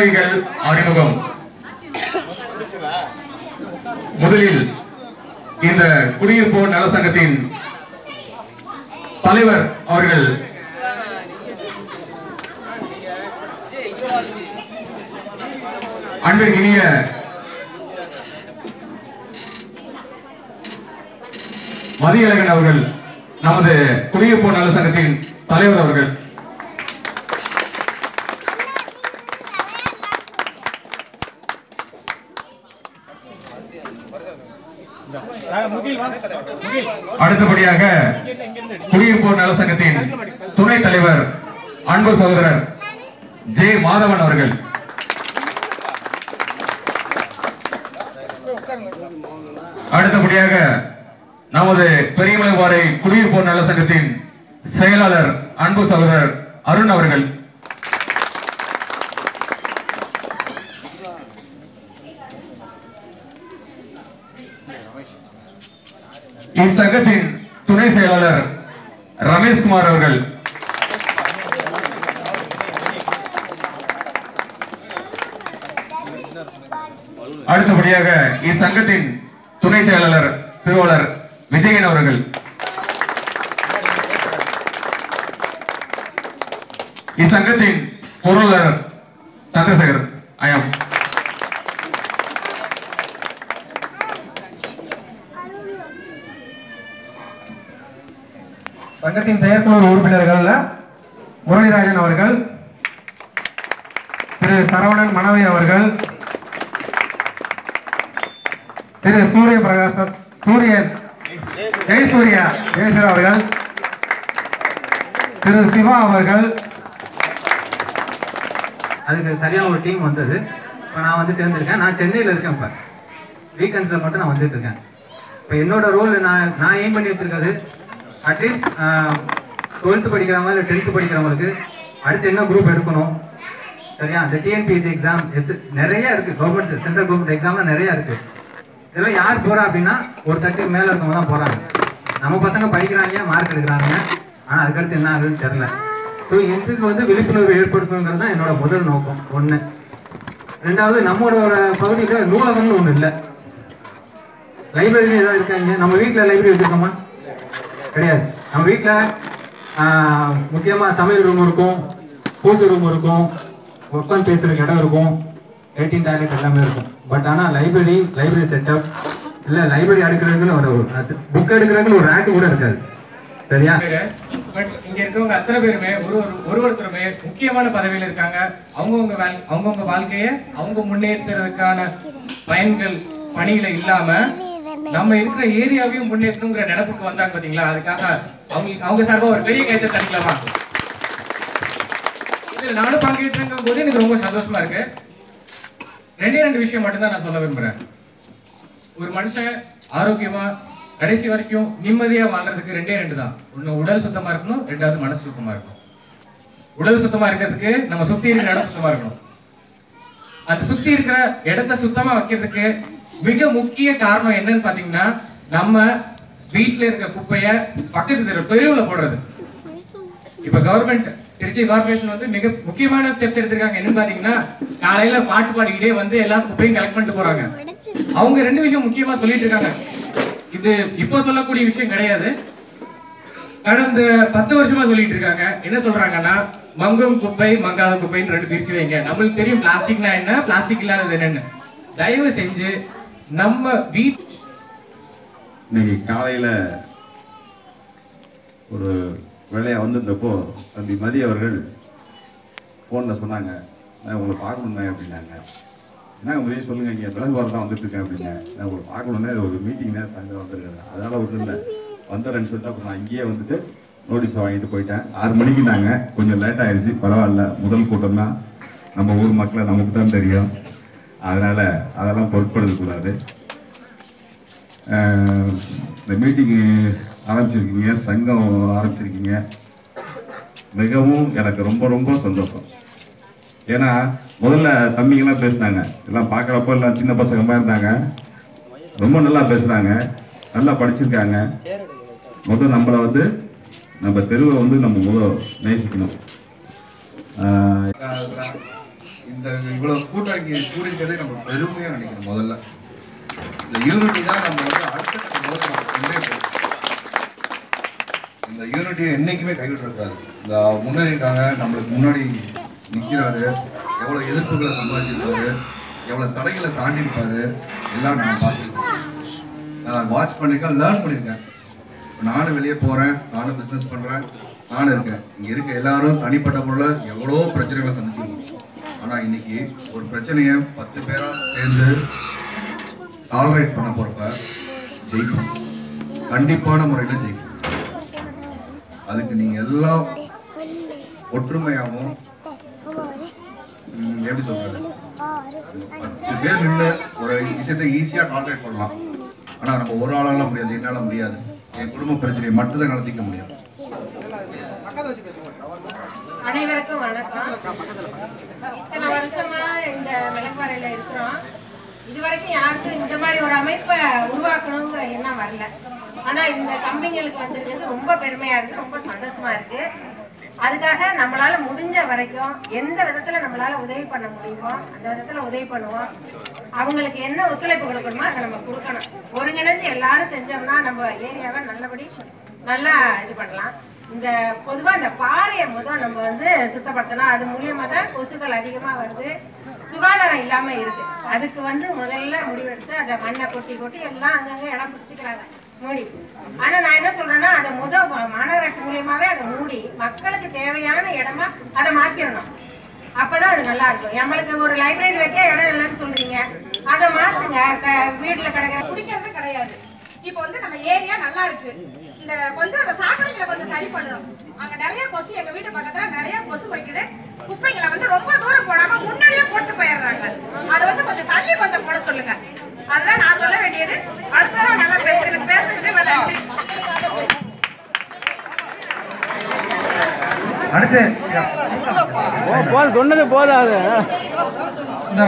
கேள்விகள் அறிமுகம் முதலில் இந்த குடியிருப்போர் நல சங்கத்தின் தலைவர் அவர்கள் அன்பிற்கினிய மதியழகன் அவர்கள் நமது குடியிருப்போர் நல சங்கத்தின் தலைவர் அவர்கள் அடுத்தபடியாக குடியிருப்போர் நல சங்கத்தின் துணைத் தலைவர் அன்பு சகோதரர் ஜே மாதவன் அவர்கள் அடுத்தபடியாக நமது பெரியமலைவாறை குடியிருப்போர் நல சங்கத்தின் செயலாளர் அன்பு சகோதரர் அருண் அவர்கள் இச்சங்கத்தின் துணை செயலாளர் ரமேஷ்குமார் அவர்கள் அடுத்தபடியாக இச்சங்கத்தின் துணை செயலாளர் திருவாளர் விஜயன் அவர்கள் இச்சங்கத்தின் பொருளாளர் சந்திரசேகர் ஐயம் சங்கத்தின் செயற்குழு உறுப்பினர்கள் முரளிராஜன் அவர்கள் திரு சரவணன் மனவை அவர்கள் திரு சூரிய பிரகாச சூரியன் ஜெயசூர்யா ஜெயசூர்யா அவர்கள் திரு சிவா அவர்கள் அதுக்கு சரியான ஒரு டீம் வந்தது இப்போ நான் வந்து சேர்ந்துருக்கேன் நான் சென்னையில் இருக்கேன் இப்போ வீக்கெண்ட்ஸில் மட்டும் நான் வந்துட்டு இருக்கேன் இப்போ என்னோட ரோல் நான் நான் எய்ம் பண்ணி வச்சிருக்கிறது அட்லீஸ்ட் டுவெல்த்து படிக்கிறவங்க இல்லை டென்த்து படிக்கிறவங்களுக்கு அடுத்து என்ன குரூப் எடுக்கணும் சரியா இந்த டிஎன்பிஎஸ்சி எக்ஸாம் எஸ் நிறைய இருக்கு கவர்மெண்ட் சென்ட்ரல் கவர்மெண்ட் எக்ஸாம்லாம் நிறைய இருக்கு இதெல்லாம் யார் போறா அப்படின்னா ஒரு தட்டுக்கு மேலே இருக்கவங்க தான் போறாங்க நம்ம பசங்க படிக்கிறாங்க மார்க் எடுக்கிறாங்க ஆனால் அதுக்கடுத்து என்ன ஆகுதுன்னு தெரில ஸோ இதுக்கு வந்து விழிப்புணர்வு ஏற்படுத்தணுங்கிறது தான் என்னோட முதல் நோக்கம் ஒன்று ரெண்டாவது நம்மளோட பகுதியில் நூலகம்னு ஒன்று இல்லை லைப்ரரி ஏதாவது இருக்காங்க நம்ம வீட்டில் லைப்ரரி வச்சிருக்கோமா கிடையாது நம்ம வீட்டில் முக்கியமாக சமையல் ரூம் இருக்கும் பூஜை ரூம் இருக்கும் உட்காந்து பேசுறதுக்கு இடம் இருக்கும் எயிட்டீன் டாய்லெட் எல்லாமே இருக்கும் பட் ஆனால் லைப்ரரி லைப்ரரி செட்டப் இல்லை லைப்ரரி அடுக்கிறதுக்குன்னு ஒரு புக் எடுக்கிறதுக்குன்னு ஒரு ரேக்கு கூட இருக்காது சரியா பட் இங்க இருக்கவங்க அத்தனை பேருமே ஒரு ஒரு ஒரு ஒருத்தருமே முக்கியமான பதவியில இருக்காங்க அவங்கவுங்க வாழ் அவங்கவுங்க வாழ்க்கைய அவங்க முன்னேற்றுறதுக்கான பயன்கள் பணிகளை இல்லாம நம்ம இருக்கிற ஏரியாவையும் முன்னேற்றணுங்கிற நினைப்புக்கு வந்தாங்க பாத்தீங்களா அதுக்காக அவங்க அவங்க சார்பா ஒரு பெரிய கைத்தை தட்டிக்கலாமா இதுல நானும் பங்கேற்றுங்கும் போது எனக்கு ரொம்ப சந்தோஷமா இருக்கு ரெண்டே ரெண்டு விஷயம் மட்டும்தான் நான் சொல்ல விரும்புறேன் ஒரு மனுஷன் ஆரோக்கியமா கடைசி வரைக்கும் நிம்மதியா வாழ்றதுக்கு ரெண்டே ரெண்டு தான் ஒண்ணு உடல் சுத்தமா இருக்கணும் ரெண்டாவது மனசு சுத்தமா இருக்கணும் உடல் சுத்தமா இருக்கிறதுக்கு நம்ம சுத்தி இருக்கிற இடம் சுத்தமா இருக்கணும் அந்த சுத்தி இருக்கிற இடத்த சுத்தமா வைக்கிறதுக்கு மிக முக்கிய காரணம் என்னன்னு பாத்தீங்கன்னா நம்ம வீட்ல இருக்க குப்பைய பக்கத்து தெரு தெருவுல போடுறது இப்ப கவர்மெண்ட் திருச்சி கார்பரேஷன் வந்து மிக முக்கியமான ஸ்டெப்ஸ் எடுத்திருக்காங்க என்னன்னு பாத்தீங்கன்னா காலையில பாட்டு பாடிக்கிட்டே வந்து எல்லா குப்பையும் கலெக்ட் பண்ணிட்டு போறாங்க அவங்க ரெண்டு விஷயம் முக்கியமா சொல்லிட்டு இருக்காங்க இது இப்போ சொல்லக்கூடிய விஷயம் கிடையாது கடந்த பத்து வருஷமா சொல்லிட்டு இருக்காங்க என்ன சொல்றாங்கன்னா மங்கும் குப்பை மங்காத குப்பைன்னு ரெண்டு பிரிச்சு வைங்க நம்மளுக்கு தெரியும் பிளாஸ்டிக்னா என்ன பிளாஸ்டிக் இல்லாதது என்னன்னு தயவு செஞ்சு நம்ம வீட் இன்னைக்கு காலையில் ஒரு வேலையாக வந்திருந்தப்போ தம்பி மதி அவர்கள் ஃபோனில் சொன்னாங்க நான் உங்களை பார்க்கணுங்க அப்படின்னாங்க என்ன முறையே சொல்லுங்க இங்கே விலங்குவாரம் தான் வந்துட்டு இருக்கேன் அப்படிங்க நான் உங்களை பார்க்கணுன்னே ஒரு மீட்டிங் தான் சாயந்தரம் வந்திருக்கேன் அதனால ஒன்றும் இல்லை வந்துடுறேன்னு சொல்லிட்டு அப்புறம் நான் இங்கேயே வந்துட்டு நோட்டீஸ் வாங்கிட்டு போயிட்டேன் ஆறு மணிக்கு நாங்கள் கொஞ்சம் லேட் ஆயிடுச்சு பரவாயில்ல முதல் கூட்டம் தான் நம்ம ஊர் மக்களை நமக்கு தான் தெரியும் அதனால அதெல்லாம் பொருட்படுத்தக்கூடாது ஆஹ் இந்த மீட்டிங்கு ஆரம்பிச்சிருக்கீங்க சங்கம் ஆரம்பிச்சிருக்கீங்க மிகவும் எனக்கு ரொம்ப ரொம்ப சந்தோஷம் ஏன்னா முதல்ல தம்பிங்கெல்லாம் பேசினாங்க எல்லாம் பார்க்குறப்ப எல்லாம் சின்ன பசங்க மாதிரி இருந்தாங்க ரொம்ப நல்லா பேசுகிறாங்க நல்லா படிச்சிருக்காங்க முதல் நம்மளை வந்து நம்ம தெருவை வந்து நம்ம முதல் நேசிக்கணும் ஆஹ் இந்த இவ்வளவு கூட்டம் இங்கே கூடியிருக்கதே நம்ம பெருமையா நினைக்கணும் முதல்ல இந்த யூனிட்டி தான் நம்ம வந்து அடுத்த போது நம்ம கொண்டே போகணும் இந்த யூனிட்டியை என்னைக்குமே கைவிடக்கூடாது இந்த முன்னேறிட்டாங்க நம்மளுக்கு முன்னாடி நிற்கிறாரு எவ்வளோ எதிர்ப்புகளை சம்பாதிச்சிருக்காரு எவ்வளோ தடைகளை தாண்டி இருப்பாரு எல்லாம் நான் பார்த்துருக்கேன் நான் வாட்ச் பண்ணிருக்கேன் லேர்ன் பண்ணியிருக்கேன் இப்ப நானும் வெளியே போகிறேன் நானும் பிஸ்னஸ் பண்ணுறேன் நானும் இருக்கேன் இங்கே இருக்க எல்லாரும் தனிப்பட்ட முறையில் எவ்வளோ பிரச்சனைகளை சந்திச்சிருக்கோம் ஆனால் இன்னைக்கு ஒரு பிரச்சனையை பத்து பேராக சேர்ந்து டாலரேட் பண்ண போகிறப்ப ஜெயிக்கும் கண்டிப்பான முறையில் ஜெயிக்கும் அதுக்கு நீங்க எல்லாம் ஒற்றுமையாகவும் ம், எப்படி சொல்றது பத்து பேர் நின்று ஒரு விஷயத்தை ஈஸியா டாலரேட் பண்ணலாம் ஆனா நம்ம ஒரு ஆளால முடியாது என்னால முடியாது என் குடும்ப பிரச்சனையை மட்டும்தான் நடத்திக்க முடியும் அனைவருக்கும் வணக்கம் இத்தனை வருஷமா இந்த விளக்குவரையில இருக்கிறோம் இது வரைக்கும் யாருக்கும் இந்த மாதிரி ஒரு அமைப்பை உருவாக்கணுங்கிற எண்ணம் வரல ஆனா இந்த தம்பிங்களுக்கு வந்திருக்கிறது ரொம்ப பெருமையா இருக்கு ரொம்ப சந்தோஷமா இருக்கு அதுக்காக நம்மளால முடிஞ்ச வரைக்கும் எந்த விதத்துல நம்மளால உதவி பண்ண முடியுமோ அந்த விதத்துல உதவி பண்ணுவோம் அவங்களுக்கு என்ன ஒத்துழைப்பு கொடுக்கணுமோ அதை நம்ம கொடுக்கணும் ஒருங்கிணைஞ்சு எல்லாரும் செஞ்சோம்னா நம்ம ஏரியாவை நல்லபடி நல்லா இது பண்ணலாம் இந்த பொதுவா இந்த பாறையை முதல் நம்ம வந்து சுத்தப்படுத்தணும் அது மூலியமா தான் கொசுக்கள் அதிகமா வருது சுகாதாரம் இல்லாம இருக்கு அதுக்கு வந்து முதல்ல முடிவெடுத்து அந்த மண்ணை கொட்டி கொட்டி எல்லாம் அங்கங்க இடம் பிடிச்சிக்கிறாங்க மூடி ஆனா நான் என்ன சொல்றேன்னா அதை முத மாநகராட்சி மூலியமாவே அதை மூடி மக்களுக்கு தேவையான இடமா அதை மாத்திரணும் அப்பதான் அது நல்லா இருக்கும் நம்மளுக்கு ஒரு லைப்ரரி வைக்க இடம் இல்லைன்னு சொல்றீங்க அதை மாத்துங்க க- வீட்டுல கிடக்கிற குடிக்கிறது கிடையாது இப்போ வந்து நம்ம ஏரியா நல்லா இருக்கு இந்த கொஞ்சம் அந்த சாக்கடைகளை கொஞ்சம் சரி பண்ணணும் அங்க நிறைய கொசு எங்க வீட்டு பக்கத்துல நிறைய கொசு வைக்குது குப்பைங்களை வந்து ரொம்ப தூரம் போடாம முன்னாடியே போட்டு போயிடுறாங்க அதை வந்து கொஞ்சம் தள்ளி கொஞ்சம் போட சொல்லுங்க அதுதான் நான் சொல்ல வேண்டியது அடுத்த தடவை நல்லா பேசுறேன் பேசுறது நன்றி அடுத்து சொன்னது போதாது இந்த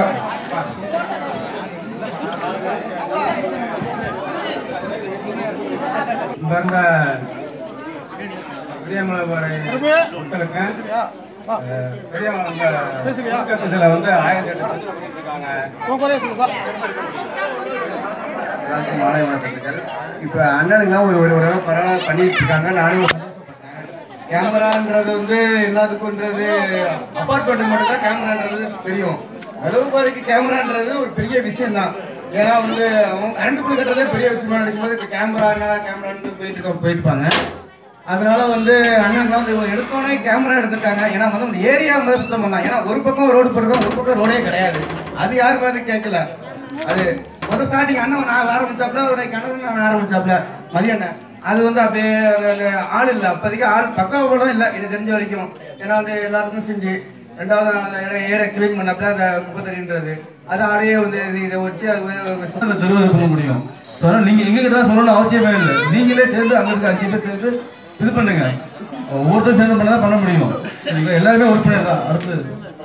இங்க பெரியமலை மக்களுக்கு அஹ், பெரியமலை திசையில வந்து ஆயிரத்தி எட்டு பிரச்சனை இருக்காங்க எல்லாருக்கும் மாலை வணக்கத்துக்கள் இப்போ அண்ணனுங்களாம் ஒரு ஒரு ஒரு பரவாயில்ல பண்ணிட்டு இருக்காங்க நானும் சந்தோஷப்பட்டேன் கேமரான்றது வந்து எல்லாத்துக்கும்ன்றது அப்பார்ட்மெண்ட் மட்டும் தான் கேமரான்றது தெரியும் அளவு பாதைக்கு கேமரான்றது ஒரு பெரிய விஷயம் தான் ஏன்னா வந்து அவங்க கரண்ட் பில் கட்டுறதே பெரிய விஷயமா நினைக்கும் போது கேமரா என்ன கேமரான்னு போயிட்டு இருக்க- போயிருப்பாங்க அதனால வந்து அண்ணன் வந்து இவங்க எடுத்தோடனே கேமரா எடுத்திருக்காங்க ஏன்னா வந்து அந்த ஏரியா முதல்ல சுத்தம் பண்ணலாம் ஏன்னா ஒரு பக்கம் ரோடு போட்டுருக்கோம் ஒரு பக்கம் ரோடே கிடையாது அது யாருமே வந்து கேட்கல அது முதல் ஸ்டார்டிங் அண்ணன் நான் ஆரம்பிச்சாப்ல ஒரு கிணறு நான் ஆரம்பிச்சாப்ல மதிய அண்ணன் அது வந்து அப்படியே அந்த- அந்த ஆள் இல்லை அப்போதைக்கு ஆள் பக்கம் இல்லை எனக்கு தெரிஞ்ச வரைக்கும் ஏன்னா வந்து எல்லாத்துக்கும் செஞ்சு ரெண்டாவது அந்த இடம் ஏற க்ளீன் பண்ணப்பல அந்த குப்பை தறின்றது அது ஆளையே வந்து இது- இதை வச்சு அது ஒரு அந்த தெருவை இது பண்ண முடியும் So, அதனால நீங்க எங்க கிட்ட சொல்லணும் அவசியமே இல்லை நீங்களே சேர்ந்து அங்க இருக்க அஞ்சு பேர் சேர்ந்து இது பண்ணுங்க ஒவ்வொருத்தரும் சேர்ந்து பண்ணதான் பண்ண முடியும் சரிங்களா? எல்லாருமே ஒர்க் பண்ணிடலாம் அடுத்து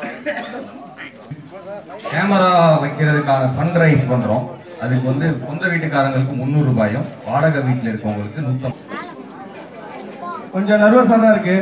கேமரா வைக்கிறதுக்கான ஃபண்ட் ரைஸ் பண்றோம் அதுக்கு வந்து சொந்த வீட்டுக்காரங்களுக்கு முந்நூறு ரூபாயும் வாடகை வீட்டில் இருக்கவங்களுக்கு நூத்தம் கொஞ்சம் நர்வஸா தான் இருக்கு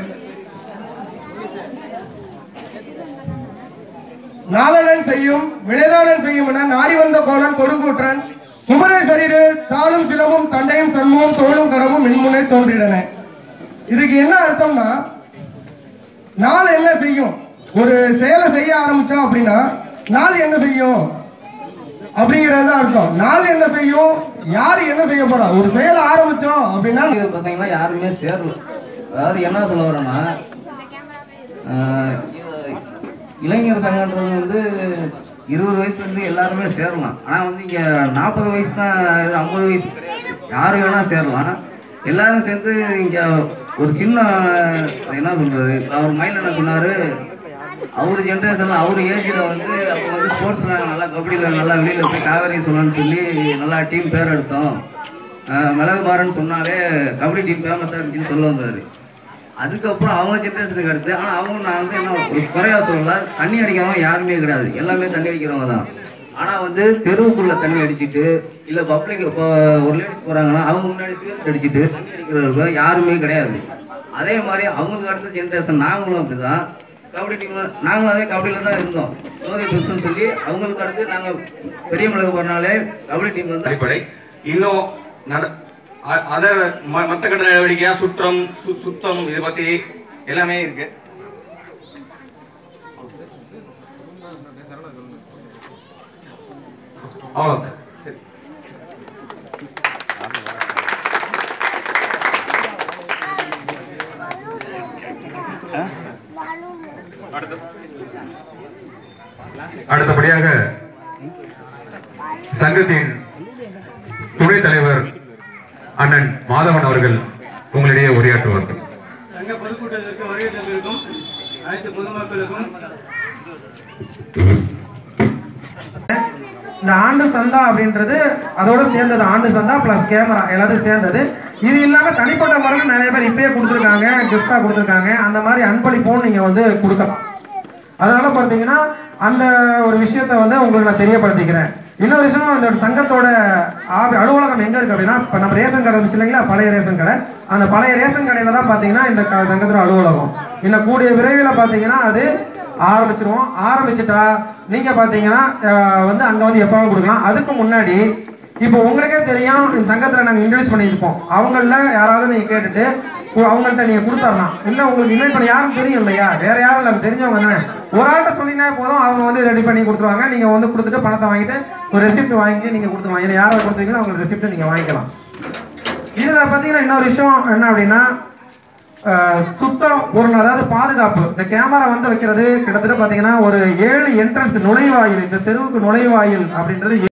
நாளனன் செய்யும் வினைதானன் செய்யும் என நாடி வந்த கோலன் கொடுங்கூற்றன் குமரை சரிடு தாளும் சிலமும் தண்டையும் சண்முகம் தோளும் கடமும் மின்முனை தோன்றிடன இதுக்கு என்ன அர்த்தம்னா நாள் என்ன செய்யும் ஒரு செயலை செய்ய ஆரம்பிச்சோம் அப்படின்னா நாள் என்ன செய்யும் அப்படிங்கிறது தான் அர்த்தம் நாள் என்ன செய்யும் யார் என்ன செய்ய போறா ஒரு செயலை ஆரம்பிச்சோம் அப்படின்னா பசங்களாம் யாருமே சேரல அதாவது என்ன சொல்ல வரேன்னா ஆஹ் இது இளைஞர் சங்கன்றது வந்து இருபது வயசுல இருந்து எல்லாருமே சேரலாம் ஆனா வந்து இங்க நாற்பது வயசு தான் ஐம்பது வயசு கிடையாது யாரு வேணா சேரலாம் எல்லாரும் சேர்ந்து இங்க ஒரு சின்ன என்ன சொல்றது அவர் மைண்ட் என்ன சொன்னாரு அவர் ஜென்ரேஷன்ல அவர் ஏஜ்ல வந்து அப்போ வந்து ஸ்போர்ட்ஸ்ல நல்லா கபடியில நல்லா வெளியில போய் காவேரி சொல்லணும்னு சொல்லி நல்லா டீம் பேர் எடுத்தோம் ஆஹ் மிளகு பாருன்னு சொன்னாலே கபடி டீம் ஃபேமஸாக இருந்துச்சுன்னு சொல்ல வந்தார் அதுக்கப்புறம் அவங்க ஜென்ரேஷனுக்கு அடுத்து ஆனால் அவங்க நான் வந்து என்ன ஒரு குறையா சொல்லல தண்ணி அடிக்கிறவங்க யாருமே கிடையாது எல்லாமே தண்ணி அடிக்கிறவங்க தான் ஆனால் வந்து தெருவுக்குள்ள தண்ணி அடிச்சிட்டு இல்லை பப்ளிக் இப்போ ஒரு லேடிஸ் போகிறாங்கன்னா அவங்க முன்னாடி சிகரெட் அடிச்சிட்டு தண்ணி அடிக்கிறவங்க யாருமே கிடையாது அதே மாதிரி அவங்களுக்கு அடுத்த ஜென்ரேஷன் நாங்களும் அப்படிதான் கபடி டீம்ல நாங்களும் அதே கபடியில தான் இருந்தோம் சோதை புதுசுன்னு சொல்லி அவங்களுக்கு அடுத்து நாங்க பெரிய மிளகு போறனாலே கபடி டீம் வந்து அடிப்படை இன்னும் நட அதர் மற்ற கட்ட நடவடிக்கையா சுற்றம் சு- சுத்தம் இதை பத்தி எல்லாமே இருக்கு அவ்வளோ சரி அடுத்தபடியாக சங்கத்தின் துணைத் தலைவர் அண்ணன் மாதவன் அவர்கள் உங்களிடையே உரையாற்றுவார்கள் சங்க பொதுக்கூட்டத்திற்கு வருகை தந்திருக்கும் அனைத்து பொதுமக்களுக்கும் இந்த ஆண்டு சந்தா அப்படின்றது அதோட சேர்ந்தது ஆண்டு சந்தா பிளஸ் கேமரா எல்லாத்தையும் சேர்ந்தது இது இல்லாம தனிப்பட்ட முறையில் நிறைய பேர் இப்பயே கொடுத்துருக்காங்க கிஃப்டா கொடுத்துருக்காங்க அந்த மாதிரி அன்பளிப்பும் நீங்க வந்து கொடுக்கலாம் அதனால பார்த்தீங்கன்னா அந்த ஒரு விஷயத்த வந்து உங்களுக்கு நான் தெரியப்படுத்திக்கிறேன் இன்னொரு விஷயம் இந்த சங்கத்தோட ஆவி அலுவலகம் எங்க இருக்கு அப்படின்னா இப்போ நம்ம ரேஷன் கடை இருந்துச்சு இல்லைங்களா பழைய ரேஷன் கடை அந்த பழைய ரேஷன் கடையில தான் பார்த்தீங்கன்னா இந்த க- சங்கத்தோட அலுவலகம் இன்னும் கூடிய விரைவில் பார்த்தீங்கன்னா அது ஆரம்பிச்சிருவோம் ஆரம்பிச்சுட்டா நீங்க பார்த்தீங்கன்னா அஹ், வந்து அங்க வந்து எப்போ கொடுக்கலாம் அதுக்கு முன்னாடி இப்போ உங்களுக்கே தெரியும் இந்த சங்கத்தில் நாங்கள் இன்ட்ரடியூஸ் பண்ணியிருப்போம் அவங்கள யாராவது நீங்கள் கேட்டுட்டு உ- அவங்கள்ட்ட நீங்கள் கொடுத்துடலாம் இல்லை உங்களுக்கு இன்வைட் பண்ண யாரும் தெரியும் இல்லையா வேற யாரும் இல்லை தெரிஞ்சவங்க தானே ஒரு ஆள்கிட்ட சொன்னீங்கன்னா போதும் அவங்க வந்து ரெடி பண்ணி கொடுத்துருவாங்க நீங்கள் வந்து கொடுத்துட்டு பணத்தை வாங்கிட்டு ஒரு ரெசிப்ட் வாங்கி நீங்கள் கொடுத்துருவாங்க இல்லை யாரை கொடுத்தீங்களோ அவங்களுக்கு ரெசிப்ட் நீங்கள் வாங்கிக்கலாம் இதில் பார்த்தீங்கன்னா இன்னொரு விஷயம் என்ன அப்படின்னா அஹ், சுத்தம் பொருள் அதாவது பாதுகாப்பு இந்த கேமரா வந்து வைக்கிறது கிட்டத்தட்ட பார்த்தீங்கன்னா ஒரு ஏழு என்ட்ரன்ஸ் நுழைவாயில் இந்த தெருவுக்கு நுழைவாயில் அப்படின்றது